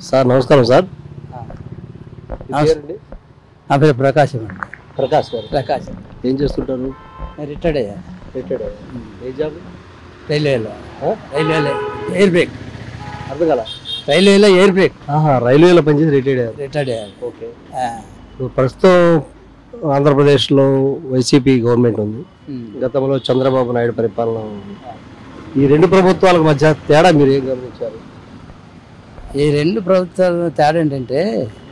Sir నమస్కారం sir నమస్తే. నా పేరు ప్రకాశం అండి ప్రకాష్ గారు ప్రకాశం ఏం చేస్తుంటారు నేను రిటైర్డ్ అయ్యా రిటైర్డ్ ఏ జాబ్ రైల్వేలో రైల్వేలో ఎయిర్ బ్రేక్ అర్థం కదా రైల్వేలో ఎయిర్ బ్రేక్ ఆహా రైల్వేలో పనిచేసి రిటైర్డ్ అయ్యారు రిటైర్డ్ అయ్యాను ఓకే ఆ, ఇప్పుడు ప్రస్తుతం ఆంధ్రప్రదేశ్లో వైసీపీ గవర్నమెంట్ ఉంది ఉమ్. గతంలో చంద్రబాబు నాయుడు పరిపాలన ఉంది ఈ రెండు ప్రభుత్వాలకు మధ్య తేడా మీరు ఏం గమనించారు ఈ రెండు ప్రభుత్వాల తేడా ఏంటంటే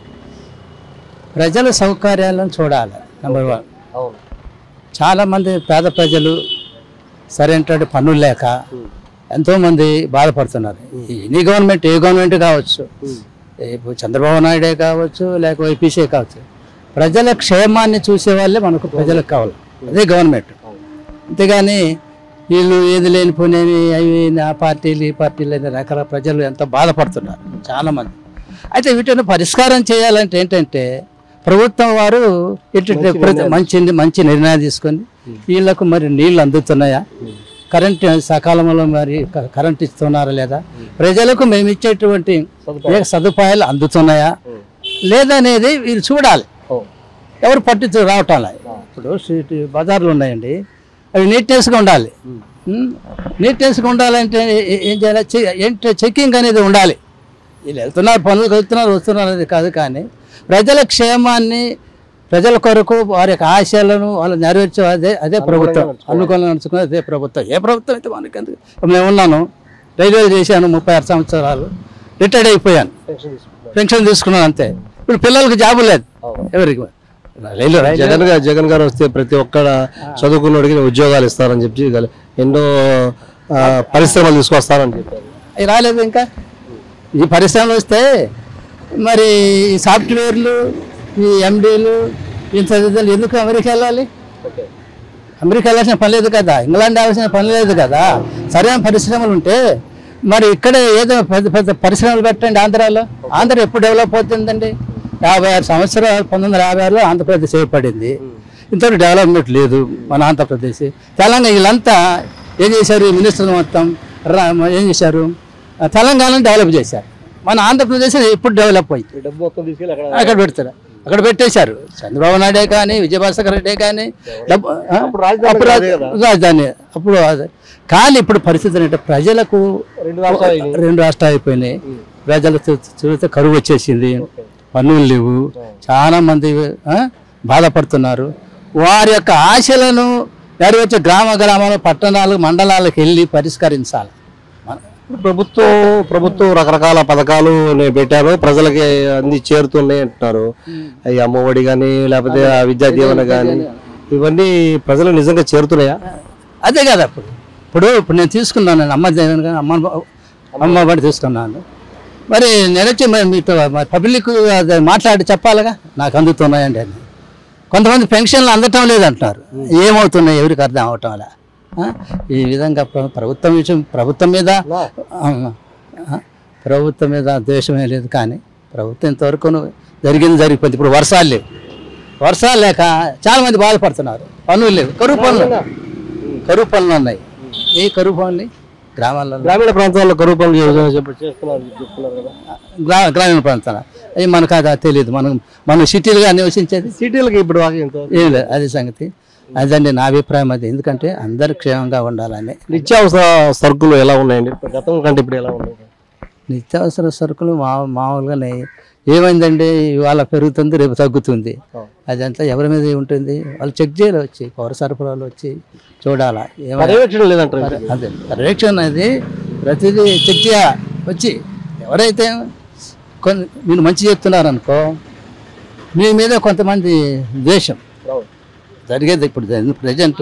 ప్రజల సౌకర్యాలను చూడాలి నెంబర్ వన్ అవును చాలామంది పేద ప్రజలు సరైనటువంటి పనులు లేక ఎంతోమంది బాధపడుతున్నారు ఎనీ గవర్నమెంట్ ఏ గవర్నమెంట్ కావచ్చు ఇప్పుడు చంద్రబాబు నాయుడే కావచ్చు లేక వైపీసీ కావచ్చు ప్రజల క్షేమాన్ని చూసే వాళ్ళే మనకు ప్రజలకు కావాలి అదే గవర్నమెంట్ అంతేగాని వీళ్ళు ఏది లేనిపోయినవి అవి ఆ పార్టీలు ఈ పార్టీలు అని రకరకాల ప్రజలు ఎంతో బాధపడుతున్నారు చాలామంది అయితే వీటిని పరిష్కారం చేయాలంటే ఏంటంటే ప్రభుత్వం వారు ఇటు మంచి మంచి నిర్ణయం తీసుకొని వీళ్ళకు మరి నీళ్ళు అందుతున్నాయా కరెంట్ సకాలంలో మరి క- కరెంట్ ఇస్తున్నారా లేదా ప్రజలకు మేము ఇచ్చేటువంటి ఏ సదుపాయాలు అందుతున్నాయా లేదనేది వీళ్ళు చూడాలి ఎవరు పట్టించు రావటం లేదు. ఇప్పుడు స్ట్రీట్ బజార్లు ఉన్నాయండి అవి నీట్నెస్గా ఉండాలి ఉమ్, నీట్నెస్గా ఉండాలంటే ఏ- ఏం చేయాలి చె- ఏంటి చెకింగ్ అనేది ఉండాలి వీళ్ళు వెళ్తున్నారు పనులకు వెళ్తున్నారు వస్తున్నారు అనేది కాదు కానీ ప్రజల క్షేమాన్ని ప్రజల కొరకు వారి యొక్క ఆశయాలను వాళ్ళు నెరవేర్చే అదే అదే ప్రభుత్వం అనుకూలంగా నడుచుకునే అదే ప్రభుత్వం ఏ ప్రభుత్వం అయితే మనకి ఎందుకు ఇప్పుడు నేను ఉన్నాను రైల్వేలు చేశాను ముప్పై ఆరు సంవత్సరాలు రిటైర్డ్ అయిపోయాను పెన్షన్ తీసుకున్నాను అంతే ఇప్పుడు పిల్లలకు జాబు లేదు ఎవరికి రైల్వే రైల్వే జగన్ గారు జగన్ గారు వస్తే ప్రతి ఒక్క చదువుకున్నోడికి ఉద్యోగాలు ఇస్తారని చెప్పి గల- ఎన్నో ఆ, పరిశ్రమలు తీసుకొస్తారని చెప్పారు అవి రాలేదు ఇంకా ఈ పరిశ్రమలు వస్తే మరి ఈ సాఫ్ట్వేర్లు ఈ ఎండీలు ఇంత చదువులు ఎందుకు అమెరికా వెళ్ళాలి అమెరికా వెళ్ళాల్సిన పని లేదు కదా ఇంగ్లాండ్ వెళ్ళాల్సిన పని లేదు కదా సరైన పరిశ్రమలు ఉంటే మరి ఇక్కడ ఏదో పెద్ద పెద్ద పరిశ్రమలు పెట్టండి ఆంధ్రాలో ఆంధ్ర ఎప్పుడు డెవలప్ అవుతుందండి యాభై ఆరు సంవత్సరాలు పంతొమ్మిది వందల యాభై ఆరులో ఆంధ్రప్రదేశ్ ఏర్పడింది ఇంతవరకు డెవలప్మెంట్ లేదు మన ఆంధ్రప్రదేశ్ తెలంగాణ వీళ్ళంతా ఏం చేశారు ఈ మినిస్టర్లు మొత్తం రా- ఏం చేశారు ఆ, తెలంగాణను డెవలప్ చేశారు మన ఆంధ్రప్రదేశ్ ఎప్పుడు డెవలప్ అయింది డబ్బు మొత్తం తీసుకెళ్ళి అక్కడ అక్కడ పెడతారు అక్కడ పెట్టేశారు చంద్రబాబు నాయుడే కానీ విజయభాస్కర్ రెడ్డే కానీ డబ్బు ఆ? అప్పుడు రాజధాని అప్పుడు అదే కదా. రాజధాని అప్పుడు అదే. కానీ ఇప్పుడు పరిస్థితి ఏంటంటే ప్రజలకు రెండు రాష్ట్రాలు అయినాయి. రెండు రాష్ట్రాలు అయిపోయినాయి ప్రజలు చూ- చూస్తే కరువు వచ్చేసింది పన్నులు లేవు చాలా మంది ఆ, బాధపడుతున్నారు వారి యొక్క ఆశలను నెరవేర్చే గ్రామ గ్రామాలు పట్టణాలు మండలాలకు వెళ్ళి పరిష్కరించాలి మన- ఇప్పుడు ప్రభుత్వం ప్రభుత్వం రకరకాల పథకాలు నే- పెట్టారు ప్రజలకి అన్ని చేరుతున్నాయి అంటున్నారు ఈ అమ్మఒడి కానీ లేకపోతే ఆ విద్యా దీవెన కానీ ఇవన్నీ ప్రజలు నిజంగా చేరుతున్నాయా అదే కదా ఇప్పుడు ఇప్పుడు ఇప్పుడు నేను తీసుకున్నాను నేను అమ్మ దేవుని కానీ అమ్మ అమ్మ బడి తీసుకున్నాను మరి నేను వచ్చి మరి మీతో పబ్లిక్ అది మాట్లాడి చెప్పాలిగా నాకు అందుతున్నాయండి అని కొంతమంది పెన్షన్లు అందటం లేదంటున్నారు ఏమవుతున్నాయి ఎవరికి అర్థం అవటం అలా ఆ? ఈ విధంగా ప్ర- ప్రభుత్వం విషయం ప్రభుత్వం మీద ఆ, ఆ, ప్రభుత్వం మీద ద్వేషమే లేదు కానీ ప్రభుత్వం ఇంతవరకు జరిగింది జరిగిపోయింది ఇప్పుడు వర్షాలు లేవు వర్షాలు లేక చాలా మంది బాధపడుతున్నారు పనులు లేవు కరువు పనులు కరువు పనులు ఉన్నాయి ఏ కరువు పనులు గ్రామాలలో గ్రామీణ ప్రాంతాల్లో కరువు పనులు చేస్తున్నారు చెప్ప- చేస్తున్నారు చెప్తున్నారు కదా గ్రా గ్రామీణ ప్రాంతాల అవి మనకు అది తెలియదు మనం మనం సిటీలుగా నివసించేది సిటీలకి ఇప్పుడు ఆగి ఎంత ఏం లేదు అది సంగతి అదండి నా అభిప్రాయం అది ఎందుకంటే అందరు క్షేమంగా ఉండాలని నిత్యావసర సరుకులు ఎలా ఉన్నాయండి గతం కంటే ఇప్పుడు ఎలా ఉన్నాయి నిత్యావసర సరుకులు మా మామూలుగానే ఏమైందండి ఇవాళ పెరుగుతుంది రేపు తగ్గుతుంది అదంతా ఎవరి మీద ఉంటుంది వాళ్ళు చెక్ చేయాలి వచ్చి పౌర సరఫరాలు వచ్చి చూడాలా ఏమైనా పర్యవేక్షణ లేదంటారు అదే పర్యవేక్షణ అనేది ప్రతిదీ చెక్ చేయాలి వచ్చి ఎవరైతే కొన్ని మీరు మంచి చెప్తున్నారనుకో మీ మీద కొంతమంది ద్వేషం జరిగేది ఇప్పుడు ప్రజెంట్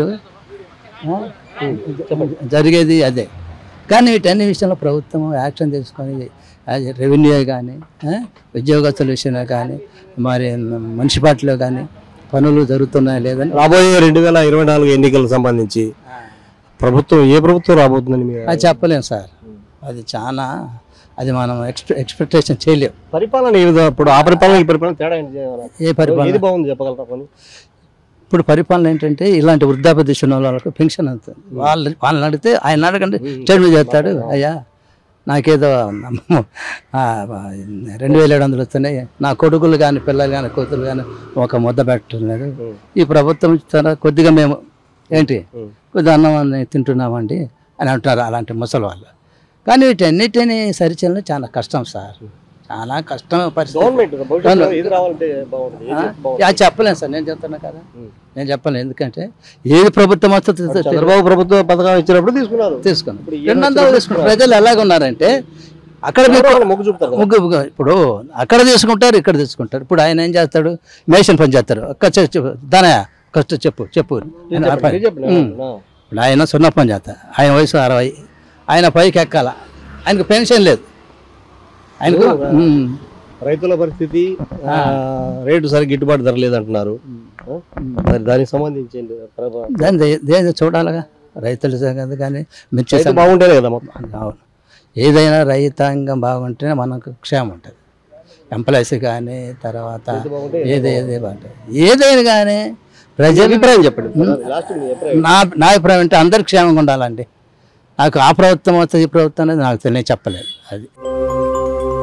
జరిగేది అదే కానీ వీటన్ని విషయంలో ప్రభుత్వం యాక్షన్ తీసుకొని అది రెవెన్యూ కానీ ఉద్యోగస్తుల విషయంలో కానీ మరి మున్సిపాలిటీలో కానీ పనులు జరుగుతున్నాయా లేదని రాబోయే రెండు వేల ఇరవై నాలుగు ఎన్నికలకు సంబంధించి ప్రభుత్వం ఏ ప్రభుత్వం రాబోతుందని మీరు అది చెప్పలేము సార్ అది చాలా అది మనం ఎక్స్పె ఎక్స్పెక్టేషన్ చేయలేం పరిపాలన ఏ విధంగా ఇప్పుడు ఆ పరిపాలన ఈ పరిపాలన తేడా ఏంటి చేయాలి? ఏ పరిపాలన ఏది బాగుంది చెప్పగలరా కొన్ని ఇప్పుడు పరిపాలన ఏంటంటే ఇలాంటి వృద్ధాప్య దిశ ఉన్న వాళ్ళకు పెన్షన్ అవుతుంది వాళ్ళు వాళ్ళని అడిగితే ఆయన అడగండి స్టేట్మెంట్ చేస్తాడు అయ్యా నాకేదో ఆ, రెండు వేల ఏడు వందలు వస్తున్నాయి నా కొడుకులు కానీ పిల్లలు కానీ కూతురు కానీ ఒక ముద్ద పెట్టలేదు ఈ ప్రభుత్వం ఇస్తారా కొద్దిగా మేము ఏంటి కొద్దిగా అన్నం అని తింటున్నామండి అని అంటారు అలాంటి ముసలి వాళ్ళు కానీ వీటన్నిటిని సరిచేయడం చాలా కష్టం సార్ చాలా కష్టం పరిస్థితి గవర్నమెంట్ భవిష్యత్తులో ఏది రావాలంటే బాగుంటుంది ఏది బాగుంటుంది? అది చెప్పలేను సార్ నేను చెప్తున్నా కదా నేను చెప్పలేను ఎందుకంటే ఏది ప్రభుత్వం వస్తుంది చంద్రబాబు ప్రభుత్వం పథకం ఇచ్చినప్పుడు తీసుకున్నారు తీసుకున్నాం ఇప్పుడు ఏ రెండు వందలు తీసుకున్నాం ప్రజలు ఎలాగ ఉన్నారంటే అక్కడ మీకు ఎవరో మొగ్గు చూపుతారు కదా. ముగ్గు ముగ్గు- ఇప్పుడు అక్కడ తీసుకుంటారు ఇక్కడ తీసుకుంటారు ఇప్పుడు ఆయన ఏం చేస్తాడు మేషన్ పని చేస్తారు ఒక్క చె- చెప్పు దానయ్య కష్ట చెప్పు చెప్పు ఆయన ఆ పని. నేను చెప్పను. ఉమ్. నా. ఇప్పుడు ఆయన సున్నా పని చేస్తారు ఆయన వయసు అరవై ఆయన పైకి ఎక్కాల ఆయనకు పెన్షన్ లేదు ఆయనకు ఉమ్. రైతుల పరిస్థితి ఆ, రేటు సరిగ్గా గిట్టుబాటు ధర లేదంటున్నారు ఆ? మరి దానికి సంబంధించి ఏంటి? ప్రభ- దాన్ని దే- దేని చూడాలిగా రైతుల సంగతి కానీ మిర్చి రైతు సంగతి- బాగుంటేనే కదా మొత్తం అవును ఏదైనా రైతాంగం బాగుంటేనే మనకు క్షేమం ఉంటుంది ఎంప్లాయీస్ కానీ తర్వాత బాగుంటే ఏది ఏది బాగుంటుంది ఏదైనా కానీ ప్రజలు అభిప్రాయం చెప్పండి లాస్ట్ మీ అభిప్రాయం నా నా అభిప్రాయం అంటే అందరు క్షేమంగా ఉండాలండి నాకు ఆ ప్రభుత్వం వస్తుంది ఈ ప్రభుత్వం అనేది నాకు తెలియ చెప్పలేదు అది